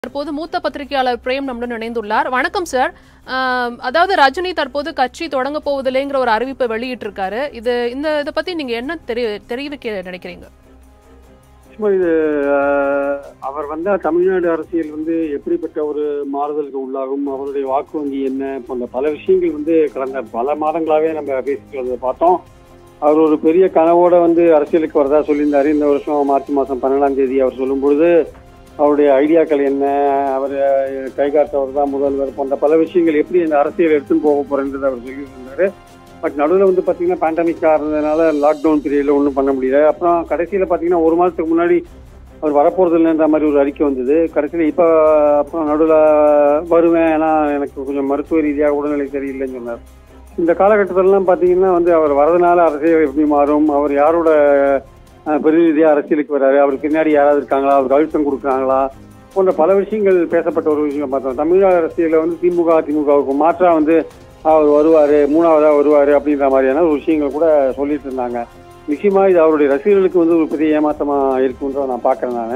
தற்போது மூத்த பத்திரிகையாளர் பிரேம் நம்முடன் இணைந்துள்ளார் வணக்கம் சார் ஆம், அதாவது ரஜினி தற்போது கட்சி தொடங்க போவதில்லைங்கிற ஒரு அறிவிப்பை வெளியிட்டிருக்காரு இது இந்த இதை பத்தி நீங்க என்ன தெரி தெரிவிக்க நினைக்கிறீங்க சும்மா இது அஹ், அவர் வந்தா தமிழ்நாடு அரசியல் வந்து எப்படிப்பட்ட ஒரு மாறுதலுக்கு உள்ளாகும் அவருடைய வாக்கு வங்கி என்ன போன்ற பல விஷயங்கள் வந்து கடந்த பல மாதங்களாவே நம்ம பேசிட்டு வந்ததை பார்த்தோம் அவர் ஒரு பெரிய கனவோட வந்து அரசியலுக்கு வரதா சொல்லியிருந்தாரு இந்த வருஷம் மார்ச் மாதம் பன்னெண்டாம் தேதி அவர் சொல்லும் பொழுது அவருடைய ஐடியாக்கள் என்ன அவர் கைகாட்டவர் தான் முதல்வர் போன்ற பல விஷயங்கள் எப்படி இந்த அரசியல் எடுத்துன்னு போக போறேன்றது அவர் சொல்லியிருந்தாரு பட் நடுவில் வந்து பார்த்தீங்கன்னா பேண்டமிக்காக இருந்ததுனால லாக்டவுன் பீரியடில் ஒன்றும் பண்ண முடியல அப்புறம் கடைசியில் பார்த்தீங்கன்னா ஒரு மாதத்துக்கு முன்னாடி அவர் வரப்போறது இல்லைன்ற மாதிரி ஒரு அறிக்கை வந்தது கடைசியில் இப்போ அப்புறம் நடுவில் வருவேன் ஏன்னா எனக்கு கொஞ்சம் மருத்துவ ரீதியாக உடல்நிலை சரியில்லைன்னு சொன்னார் இந்த காலகட்டத்திலலாம் பார்த்தீங்கன்னா வந்து அவர் வரதுனால அரசியல் எப்படி மாறும் அவர் யாரோட அஹ், பிரதிநிதியாக அரசியலுக்கு வராரு அவருக்கு பின்னாடி யாராவது இருக்காங்களா அவருக்கு அழுத்தம் கொடுக்குறாங்களா போன்ற பல விஷயங்கள் பேசப்பட்ட ஒரு விஷயம் பார்த்தோம் தமிழக அரசியலில் வந்து திமுக அதிமுகவுக்கு மாற்றா வந்து அவர் வருவார் மூணாவதாக வருவார் அப்படின்ற மாதிரியான ஒரு விஷயங்கள் கூட சொல்லிட்டு இருந்தாங்க நிச்சயமா இது அவருடைய ரசிகர்களுக்கு வந்து ஒரு பெரிய ஏமாற்றமா இருக்குன்றத நான் பார்க்குறேன் நான்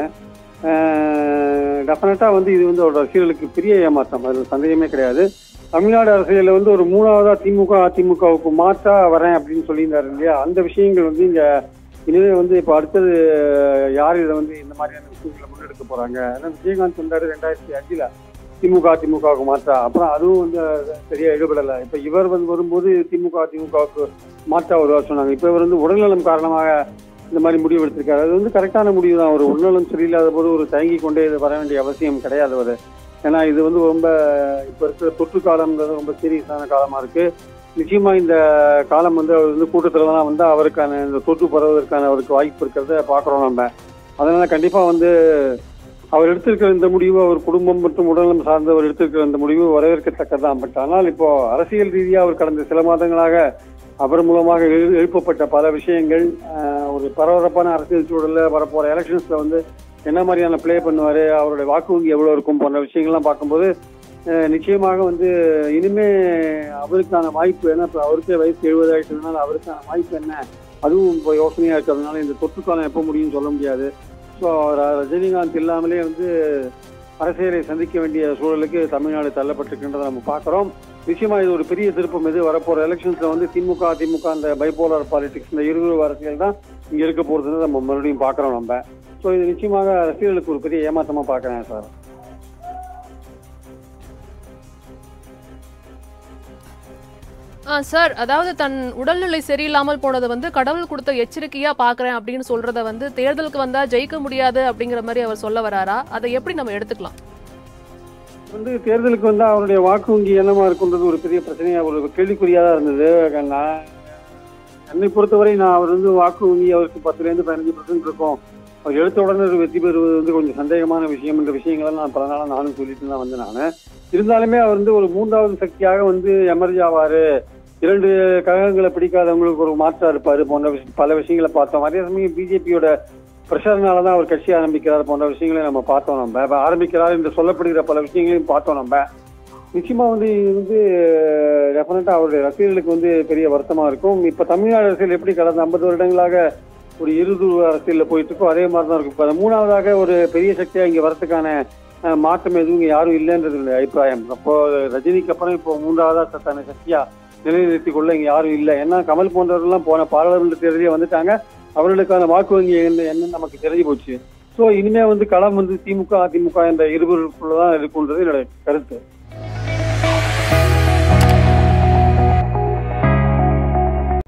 டெஃபினட்டாக வந்து இது வந்து அவரோட ரசிகர்களுக்கு பெரிய ஏமாற்றம் அதில் சந்தேகமே கிடையாது தமிழ்நாடு அரசியலில் வந்து ஒரு மூணாவதா திமுக அதிமுகவுக்கு மாற்றா வரேன் அப்படின்னு சொல்லியிருந்தாரு இல்லையா அந்த விஷயங்கள் வந்து இங்க இனிமே வந்து இப்போ அடுத்தது யார் இதை வந்து இந்த மாதிரியான விஷயங்களை முன்னெடுக்க போறாங்க ஏன்னா விஜயகாந்த் வந்தாரு ரெண்டாயிரத்தி அஞ்சுல திமுக அதிமுகவுக்கு மாற்றா அப்புறம் அதுவும் வந்து சரியா ஈடுபடலை இப்போ இவர் வந்து வரும்போது திமுக அதிமுகவுக்கு மாற்றா வருவார் சொன்னாங்க இப்போ இவர் வந்து உடல்நலம் காரணமாக இந்த மாதிரி முடிவு எடுத்திருக்காரு அது வந்து கரெக்டான முடிவு தான் ஒரு உடல்நலம் சரியில்லாத போது ஒரு தயங்கி கொண்டே இது வர வேண்டிய அவசியம் கிடையாது அவர் ஏன்னா இது வந்து ரொம்ப இப்போ இருக்கிற தொற்று காலம்ன்றது ரொம்ப சீரியஸான காலமா இருக்கு நிச்சயமா இந்த காலம் வந்து அவர் வந்து கூட்டத்துல தான் வந்து அவருக்கான இந்த தொற்று பரவுவதற்கான அவருக்கு வாய்ப்பு இருக்கிறத பார்க்குறோம் நம்ம அதனால கண்டிப்பா வந்து அவர் எடுத்திருக்கிற இந்த முடிவு அவர் குடும்பம் மற்றும் உடல்நலம் சார்ந்து அவர் எடுத்திருக்கிற இந்த முடிவு வரவேற்கத்தக்கதான் பட் ஆனால் இப்போ அரசியல் ரீதியா அவர் கடந்த சில மாதங்களாக அவர் மூலமாக எழு- எழுப்பப்பட்ட பல விஷயங்கள் ஆஹ், ஒரு பரபரப்பான அரசியல் சூழல்ல வரப்போற எலெக்ஷன்ஸ்ல வந்து என்ன மாதிரியான ப்ளே பண்ணுவாரு அவருடைய வாக்கு வங்கி எவ்வளவு இருக்கும் போன்ற விஷயங்கள்லாம் பார்க்கும்போது அஹ், நிச்சயமாக வந்து இனிமே அவருக்கான வாய்ப்பு ஏன்னா இப்போ அவருக்கே வயசு எழுபது ஆயிட்டதுனால அவருக்கான வாய்ப்பு என்ன அதுவும் இப்போ யோசனையா இருக்கிறதுனால இந்த தொற்று காலம் எப்போ முடியும்னு சொல்ல முடியாது ஸோ ரஜினிகாந்த் இல்லாமலே வந்து அரசியலை சந்திக்க வேண்டிய சூழலுக்கு தமிழ்நாடு தள்ளப்பட்டிருக்கின்றதை நம்ம பார்க்குறோம் நிச்சயமா இது ஒரு பெரிய திருப்பம் இது வரப்போற எலெக்ஷன்ஸ்ல வந்து திமுக அதிமுக அந்த பைபோலார் பாலிடிக்ஸ் இந்த இருபது அரசியல் தான் இங்க இருக்க போறதுன்னு நம்ம மறுபடியும் பார்க்குறோம் நம்ம ஸோ இது நிச்சயமாக ரசிகர்களுக்கு ஒரு பெரிய ஏமாற்றமா பார்க்குறேன் சார் ஆ, சார் அதாவது தன் உடல்நிலை சரியில்லாமல் போனது வந்து கடவுள் கொடுத்த எச்சரிக்கையா பாக்குறேன் அப்படின்னு சொல்றத வந்து தேர்தலுக்கு வந்தா ஜெயிக்க முடியாது அப்படிங்கிற மாதிரி அவர் சொல்ல வராரா அதை எப்படி நம்ம எடுத்துக்கலாம் வந்து தேர்தலுக்கு வந்து அவருடைய வாக்கு வங்கி என்னமா இருக்குன்றது ஒரு பெரிய பிரச்சனையா ஒரு கேள்விக்குறியா தான் இருந்தது நான் என்னை பொறுத்தவரை நான் அவர் வந்து வாக்கு வங்கி அவருக்கு பத்துலேருந்து பதினஞ்சு பர்சன்ட் இருக்கும் அவர் எடுத்த உடனே ஒரு வெற்றி பெறுவது வந்து கொஞ்சம் சந்தேகமான விஷயம் என்ற விஷயங்களை நான் பல நாளாக நானும் சொல்லிட்டு தான் வந்தேன் நான் இருந்தாலுமே அவர் வந்து ஒரு மூன்றாவது சக்தியாக வந்து எமர்ஜ் ஆவாரு இரண்டு கழகங்களை பிடிக்காதவங்களுக்கு ஒரு மாற்றா இருப்பாரு போன்ற விஷயம் பல விஷயங்களை பார்த்தோம் அதே சமயம் பிஜேபியோட பிரஷர்னால தான் அவர் கட்சி ஆரம்பிக்கிறார் போன்ற விஷயங்களை நம்ம பார்த்தோம் நம்ம அப்ப ஆரம்பிக்கிறார் என்று சொல்லப்படுகிற பல விஷயங்களையும் பார்த்தோம் நம்ம நிச்சயமா வந்து இது வந்து டெஃபினட்டா அவருடைய ரசிகர்களுக்கு வந்து பெரிய வருத்தமா இருக்கும் இப்ப தமிழ்நாடு அரசியல் எப்படி கடந்த ஐம்பது வருடங்களாக ஒரு இருது அரசியல்ல போயிட்டு இருக்கோ அதே மாதிரி தான் இருக்கும் இப்ப மூணாவதாக ஒரு பெரிய சக்தியா இங்க வரதுக்கான அஹ், மாற்றம் எதுவும் இங்க யாரும் இல்லைன்றது என்னுடைய அபிப்பிராயம் அப்போ ரஜினிக்கு அப்புறம் இப்போ மூன்றாவதா சத்தான சக்தியா நிலைநிறுத்திக் கொள்ள இங்க யாரும் இல்லை ஏன்னா கமல் போன்றவர்கள்லாம் போன பாராளுமன்ற தேர்தலே வந்துட்டாங்க அவர்களுக்கான வாக்கு வங்கி என்ன என்னன்னு நமக்கு தெரிஞ்சு போச்சு ஸோ இனிமே வந்து களம் வந்து திமுக அதிமுக என்ற இருவருக்குள்ளதான் இருக்குன்றது என்னுடைய கருத்து